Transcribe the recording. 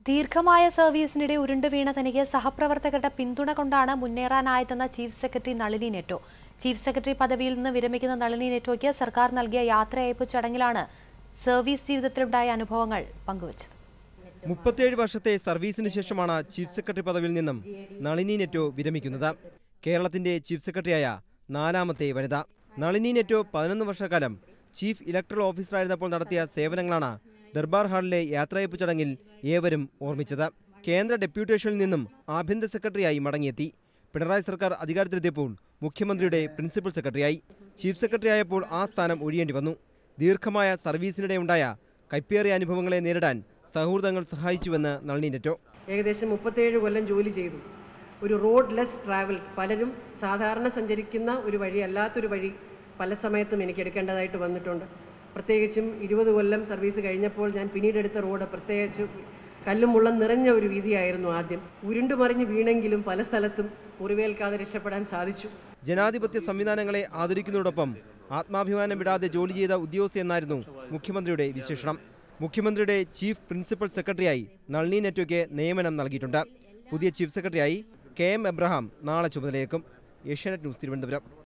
ദീർഘമായ സർവീസിനിടെ ഉരുണ്ടു വീണ തനിക്ക് സഹപ്രവർത്തകരുടെ പിന്തുണ കൊണ്ടാണ് മുന്നേറാനായതെന്ന chief secretary Nalini Netto chief secretary പദവിയിൽ നിന്ന് വിരമിക്കുന്ന നളിനി നെറ്റോയ്ക്ക് സർക്കാർ നൽകിയ യാത്രയയപ്പ് ചടങ്ങിലാണ് സർവീസ് ജീവിതത്തിലുണ്ടായ അനുഭവങ്ങൾ പങ്കുവച്ചത് മുപ്പത്തിയേഴ് വർഷത്തെ സർവീസിന് ശേഷമാണ് ചീഫ് സെക്രട്ടറി പദവിയിൽ നിന്നും നളിനി നെറ്റോ വിരമിക്കുന്നത് കേരളത്തിന്റെ ചീഫ് സെക്രട്ടറിയായ നാലാമത്തെ വനിത നളിനി നെറ്റോ പതിനൊന്ന് വർഷക്കാലം ചീഫ് ഇലക്ടറൽ ഓഫീസറായിരുന്നപ്പോൾ നടത്തിയ സേവനങ്ങളാണ് ദർബാർ ഹാളിലെ യാത്രയപ്പ് ചടങ്ങിൽ ഏവരും ഓർമ്മിച്ചത് കേന്ദ്ര ഡെപ്യൂട്ടേഷനിൽ നിന്നും ആഭ്യന്തര സെക്രട്ടറിയായി മടങ്ങിയെത്തി പിണറായി സർക്കാർ അധികാരത്തിലെത്തിയപ്പോൾ മുഖ്യമന്ത്രിയുടെ പ്രിൻസിപ്പൽ സെക്രട്ടറിയായി ചീഫ് സെക്രട്ടറിയായപ്പോൾ ആ സ്ഥാനം ഒഴിയേണ്ടി വന്നു ദീർഘമായ സർവീസിനിടെ ഉണ്ടായ കൈപ്പേറിയ അനുഭവങ്ങളെ നേരിടാൻ സൗഹൃദങ്ങൾ സഹായിച്ചുവെന്ന് നളിനി നെറ്റോ ഏകദേശം മുപ്പത്തേഴ് കൊല്ലം ജോലി ചെയ്തു ഒരു റോഡ് ലെസ് ട്രാവൽ പലരും സാധാരണ സഞ്ചരിക്കുന്ന ഒരു വഴി അല്ലാത്തൊരു വഴി പല സമയത്തും എനിക്ക് എടുക്കേണ്ടതായിട്ട് വന്നിട്ടുണ്ട് പ്രത്യേകിച്ചും ഇരുപത് കൊല്ലം സർവീസ് കഴിഞ്ഞപ്പോൾ ഞാൻ പിന്നീട് എടുത്ത റോഡ് പ്രത്യേകിച്ച് കല്ലും മുള്ളം നിറഞ്ഞ ഒരു വീതിയായിരുന്നു ആദ്യം ഉരുണ്ടുമറിഞ്ഞ് വീണെങ്കിലും പല സ്ഥലത്തും മുറിവേൽക്കാതെ രക്ഷപ്പെടാൻ സാധിച്ചു ജനാധിപത്യ സംവിധാനങ്ങളെ ആദരിക്കുന്നതോടൊപ്പം ആത്മാഭിമാനം വിടാതെ ജോലി ചെയ്ത ഉദ്യോഗസ്ഥ എന്നായിരുന്നു മുഖ്യമന്ത്രിയുടെ വിശേഷണം മുഖ്യമന്ത്രിയുടെ ചീഫ് പ്രിൻസിപ്പൽ സെക്രട്ടറിയായി നളിനി നെറ്റോയ്ക്ക് നിയമനം നൽകിയിട്ടുണ്ട് പുതിയ ചീഫ് സെക്രട്ടറിയായി കെ എം എബ്രഹാം നാളെ ചുമതലയേക്കും ഏഷ്യാനെറ്റ് ന്യൂസ് തിരുവനന്തപുരം